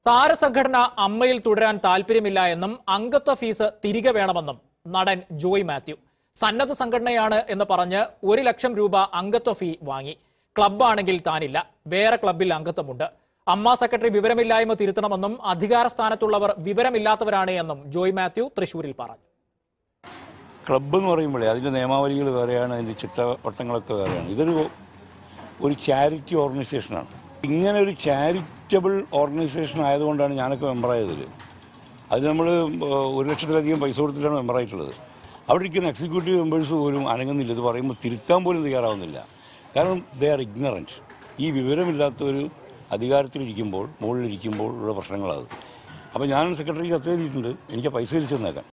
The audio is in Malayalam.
താരസംഘടന അമ്മയിൽ തുടരാൻ താല്പര്യമില്ല എന്നും അംഗത്വ ഫീസ് തിരികെ വേണമെന്നും നടൻ ജോയ് മാത്യു സന്നദ്ധ സംഘടനയാണ് എന്ന് പറഞ്ഞ് ഒരു ലക്ഷം രൂപ അംഗത്വ ഫീ വാങ്ങി ക്ലബ്ബാണെങ്കിൽ താനില്ല വേറെ ക്ലബ്ബിൽ അംഗത്വമുണ്ട് അമ്മ സെക്രട്ടറി വിവരമില്ലായ്മ തിരുത്തണമെന്നും അധികാര സ്ഥാനത്തുള്ളവർ വിവരമില്ലാത്തവരാണ് എന്നും ജോയ് മാത്യു തൃശൂരിൽ പറഞ്ഞു ക്ലബ്ബ് എന്ന് പറയുമ്പോഴേ അതിൻ്റെ നിയമാവലികൾ വേറെയാണ് അതിൻ്റെ ചിട്ടവട്ടങ്ങളൊക്കെ വേറെയാണ് ഇതൊരു ഒരു ചാരിറ്റി ഓർഗനൈസേഷനാണ് ഇങ്ങനെ ഒരു ചാരിറ്റബിൾ ഓർഗനൈസേഷൻ ആയതുകൊണ്ടാണ് ഞാനൊക്കെ മെമ്പറായതിൽ അത് നമ്മൾ ഒരു ലക്ഷത്തിലധികം പൈസ കൊടുത്തിട്ടാണ് മെമ്പറായിട്ടുള്ളത് അവിടെ ഇരിക്കുന്ന എക്സിക്യൂട്ടീവ് മെമ്പേഴ്സ് പോലും അനങ്ങുന്നില്ല ഇത് പറയുമ്പോൾ തിരുത്താൻ പോലും തയ്യാറാവുന്നില്ല കാരണം ദേ ആർ ഇഗ്നറൻറ്റ് ഈ വിവരമില്ലാത്തൊരു അധികാരത്തിലിരിക്കുമ്പോൾ മുകളിലിരിക്കുമ്പോൾ ഉള്ള പ്രശ്നങ്ങളത് അപ്പോൾ ഞാൻ സെക്രട്ടറിക്ക് കത്ത് എഴുതിയിട്ടുണ്ട് എനിക്ക് ആ പൈസ തിരിച്ചു തന്നേക്കാൻ